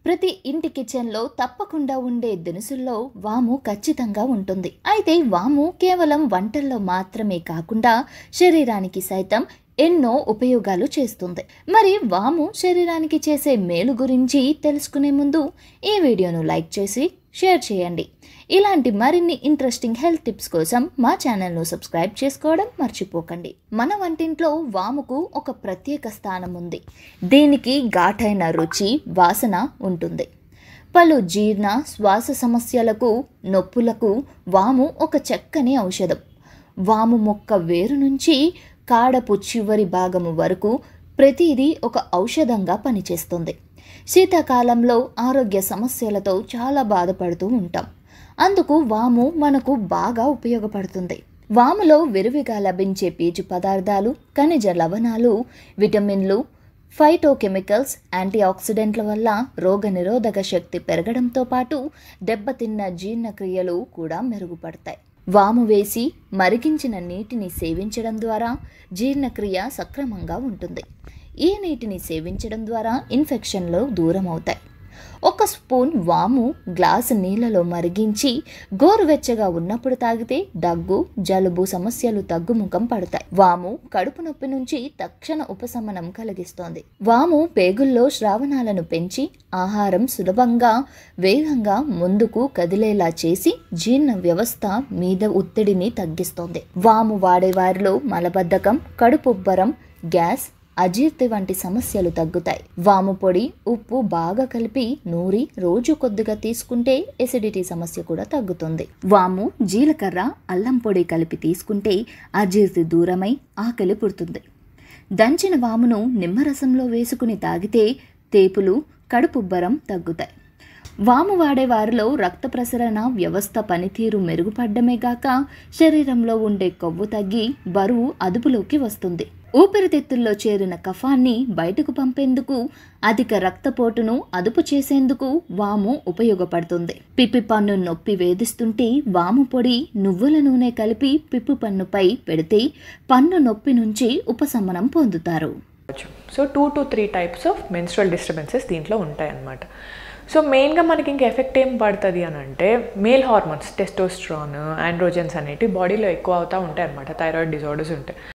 ప్రతి ఇంటి కిచెన్లో తప్పకుండా ఉండే దినుసుల్లో వాము ఖచ్చితంగా ఉంటుంది అయితే వాము కేవలం వంటల్లో మాత్రమే కాకుండా శరీరానికి సైతం ఎన్నో ఉపయోగాలు చేస్తుంది మరి వాము శరీరానికి చేసే మేలు గురించి తెలుసుకునే ముందు ఈ వీడియోను లైక్ చేసి షేర్ చేయండి ఇలాంటి మరిన్ని ఇంట్రెస్టింగ్ హెల్త్ టిప్స్ కోసం మా ఛానల్ను సబ్స్క్రైబ్ చేసుకోవడం మర్చిపోకండి మన వంటింట్లో వాముకు ఒక ప్రత్యేక స్థానం ఉంది దీనికి ఘాటైన రుచి వాసన ఉంటుంది పలు జీర్ణ శ్వాస సమస్యలకు నొప్పులకు వాము ఒక చక్కని ఔషధం వాము మొక్క వేరు నుంచి కాడపు చివరి భాగము వరకు ప్రతిదీ ఒక ఔషధంగా పనిచేస్తుంది శీతాకాలంలో ఆరోగ్య సమస్యలతో చాలా బాధపడుతూ ఉంటాం అందుకు వాము మనకు బాగా ఉపయోగపడుతుంది వాములో విరివిగా లభించే పీచు పదార్థాలు ఖనిజ లవణాలు విటమిన్లు ఫైటోకెమికల్స్ యాంటీ ఆక్సిడెంట్ల వల్ల రోగనిరోధక శక్తి పెరగడంతో పాటు దెబ్బతిన్న జీర్ణక్రియలు కూడా మెరుగుపడతాయి వాము వేసి మరిగించిన నీటిని సేవించడం ద్వారా జీర్ణక్రియ సక్రమంగా ఉంటుంది ఈ నీటిని సేవించడం ద్వారా ఇన్ఫెక్షన్లు దూరం అవుతాయి ఒక స్పూన్ వాము గ్లాసు నీళ్ళలో మరిగించి గోరువెచ్చగా ఉన్నప్పుడు తాగితే దగ్గు జలుబు సమస్యలు తగ్గుముఖం పడతాయి వాము కడుపు నొప్పి నుంచి తక్షణ ఉపశమనం కలిగిస్తోంది వాము పేగుల్లో శ్రావణాలను పెంచి ఆహారం సులభంగా వేగంగా ముందుకు కదిలేలా చేసి జీర్ణ వ్యవస్థ మీద ఒత్తిడిని తగ్గిస్తోంది వాము వాడేవారిలో మలబద్ధకం కడుపుబ్బరం గ్యాస్ అజీర్తి వంటి సమస్యలు తగ్గుతాయి వాము పొడి ఉప్పు బాగా కలిపి నూరి రోజు కొద్దిగా తీసుకుంటే ఎసిడిటీ సమస్య కూడా తగ్గుతుంది వాము జీలకర్ర అల్లం పొడి కలిపి తీసుకుంటే అజీర్తి దూరమై ఆకలి పుడుతుంది దంచిన వామును నిమ్మరసంలో వేసుకుని తాగితే తేపులు కడుపుబ్బరం తగ్గుతాయి వాము వాడే వారిలో రక్త ప్రసరణ వ్యవస్థ పనితీరు మెరుగుపడ్డమే గాక శరీరంలో ఉండే కొవ్వు తగ్గి బరువు అదుపులోకి వస్తుంది ఊపిరితిత్తుల్లో చేరిన కఫాన్ని బయటకు పంపేందుకు అధిక రక్తపోటును అదుపు చేసేందుకు వాము ఉపయోగపడుతుంది పిప్పి పన్ను నొప్పి వేధిస్తుంటే వాము పొడి నువ్వుల నూనె కలిపి పిప్పి పన్నుపై పెడితే పన్ను నొప్పి నుంచి ఉపశమనం పొందుతారు so two to three types of menstrual disturbances దీంట్లో ఉంటాయి అన్నమాట సో మెయిన్గా మనకి ఇంకా ఎఫెక్ట్ ఏం పడుతుంది అని అంటే మేల్ హార్మోన్స్ టెస్టోస్ట్రాన్ ఆండ్రోజన్స్ అనేవి బాడీలో ఎక్కువ అవుతూ ఉంటాయి అనమాట థైరాయిడ్ డిజార్డర్స్ ఉంటాయి